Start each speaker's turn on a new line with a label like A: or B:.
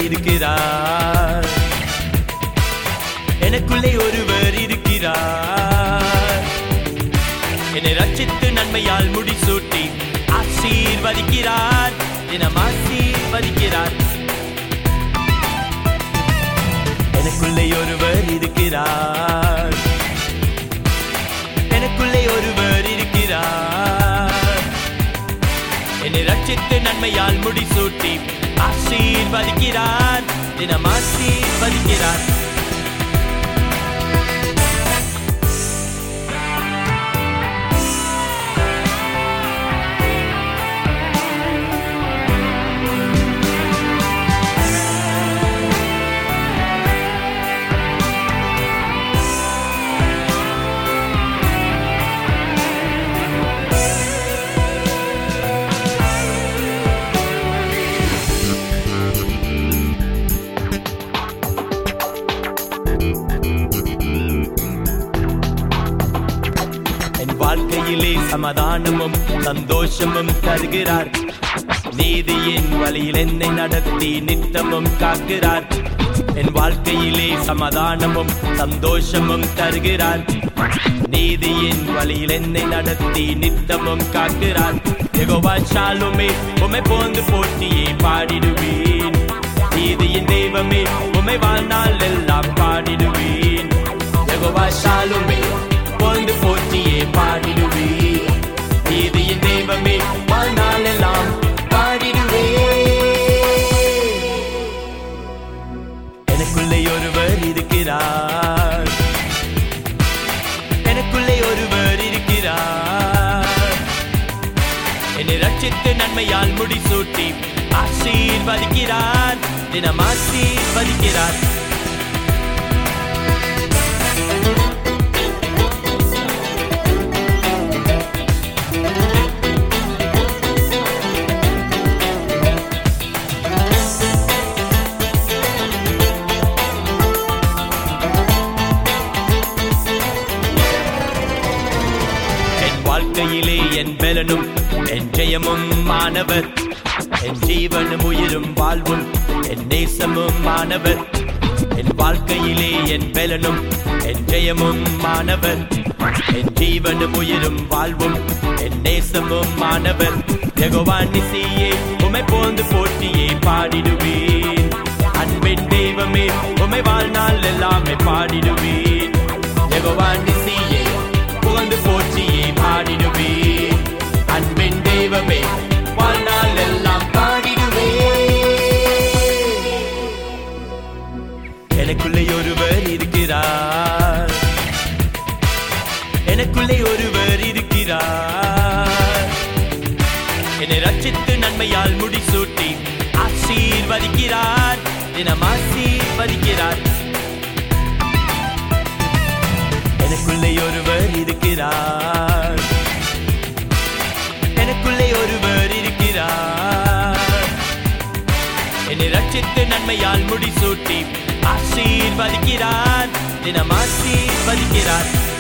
A: இருக்கிறார் எனக்குள்ளே ஒருவர் இருக்கிறார் என்னை ரட்சித்து நன்மையால் முடிசூட்டி ஆசீர்வதிக்கிறார் தினம் ஆசீர்வதிக்கிறார் எனக்குள்ளே ஒருவர் இருக்கிறார் எனக்குள்ளே ஒருவர் இருக்கிறார் என்னை ரட்சித்து நன்மையால் முடிசூட்டி ஆசீர்வதிக்கிறார் தினம் ஆசீர்வதிக்கிறார் என் வாழ்க்கையிலே சமாதானமும் சந்தோஷமும் தருகிறார் நீதியின் வழியில் என்னை நடத்தி நித்தமும் காக்கிறார் என் வாழ்க்கையிலே சமாதானமும் சந்தோஷமும் தருகிறார் நீதியின் வழியில் என்னை நடத்தி நித்தமும் காக்கிறார் யெகோவா ஷாலுமே உமை போந்து போட்டியே பாடிடுவேன் நீதியின் தெய்வமே உமை வாழ்நாள் எல்லாம் பாடிடுவேன் யெகோவா ஷாலுமே போந்து போற்றியே பாடிடுவே நீதியின் தெய்வமே வாழ்நாள் எல்லாம் பாடிடுவே எனக்குள்ளே ஒருவர் இருக்கிறார் எனக்குள்ளே ஒருவர் இருக்கிறார் என்னை ரட்சித்து நன்மையால் முடிசூட்டி ஆசீர்வதிக்கிறார் தினம் ஆசீர்வதிக்கிறார் என் வாழ்க்கையிலே என் பலனும் என் ஜெயமும் மாணவர் என் ஜீவனும் உயிரும் வாழ்வும் என் நேசமும் மாணவர் என் வாழ்க்கையிலே என் பலனும் என் ஜெயமும் மாணவர் என் ஜீவனும் உயிரும் வாழ்வும் என் நேசமும் மாணவர் யெகோவா நிசியே உமை போந்து போற்றியே பாடிடுவேன் அன்பின் தெய்வமே உமை வாழ்நாள் எல்லாமே பாடிடுவேன் யெகோவா நிசியே புகழ்ந்து போற்றியே பாடிடுவே அன்பின் தெய்வமே வாழ்நாள் எல்லாம் பாடிடுவே எனக்குள்ளே ஒருவர் இருக்கிறார் எனக்குள்ளே ஒருவர் இருக்கிறார் என்னை ரட்சித்து நன்மையால் முடிசூட்டி ஆசீர்வதிக்கிறார் தினம் ஆசீர்வதிக்கிறார் எனக்குள்ளே ஒருவர் இருக்கிறார் எனக்குள்ளே ஒருவர் இருக்கிறார் என்னை ரட்சித்து நன்மையால் முடிசூட்டி ஆசீர்வதிக்கிறார் தினம் ஆசீர்வதிக்கிறார்